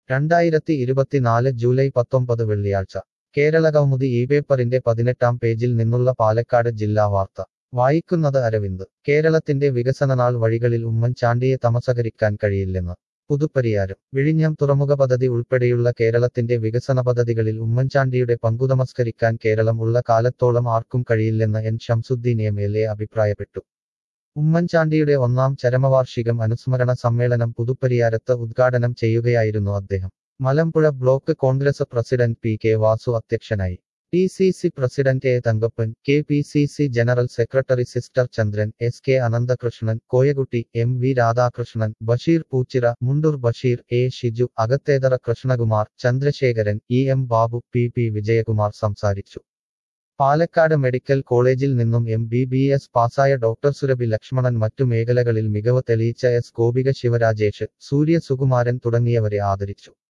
രണ്ടായിരത്തി ഇരുപത്തിനാല് ജൂലൈ പത്തൊമ്പത് വെള്ളിയാഴ്ച കേരളകൗമുദി ഈ പേപ്പറിന്റെ പതിനെട്ടാം പേജിൽ നിന്നുള്ള പാലക്കാട് ജില്ലാ വാർത്ത വായിക്കുന്നത് അരവിന്ദ് കേരളത്തിന്റെ വികസനനാൾ വഴികളിൽ ഉമ്മൻചാണ്ടിയെ തമസകരിക്കാൻ കഴിയില്ലെന്ന് പുതുപ്പരിയാരം വിഴിഞ്ഞം തുറമുഖ പദ്ധതി ഉൾപ്പെടെയുള്ള കേരളത്തിന്റെ വികസന പദ്ധതികളിൽ ഉമ്മൻചാണ്ടിയുടെ പങ്കു തമസ്കരിക്കാൻ കേരളം ഉള്ള കാലത്തോളം ആർക്കും കഴിയില്ലെന്ന് N Shamsuddin M L A അഭിപ്രായപ്പെട്ടു ഉമ്മൻചാണ്ടിയുടെ ഒന്നാം ചരമവാർഷികം അനുസ്മരണ സമ്മേളനം പുതുപ്പരിയാരത്ത് ഉദ്ഘാടനം ചെയ്യുകയായിരുന്നു അദ്ദേഹം Malampuzha block Congress president P K Vasu അധ്യക്ഷനായി D C C president A Thankappan K P C C general secretary sister Chandran S K Ananthakrishnan Koyakutty M V Radhakrishnan Basheer Poochira Mundur Basheer A Shiju Akathethara Krishnakumar Chandrasekharan E M Babu P P Vijayakumar സംസാരിച്ചു പാലക്കാട് മെഡിക്കൽ കോളേജിൽ നിന്നും എം ബി ബി എസ് പാസായ ഡോക്ടർ സുരഭി ലക്ഷ്മണൻ മറ്റു മേഖലകളിൽ മികവ് തെളിയിച്ച S Gopika Sivarajesh Surya Sukumaran തുടങ്ങിയവരെ ആദരിച്ചു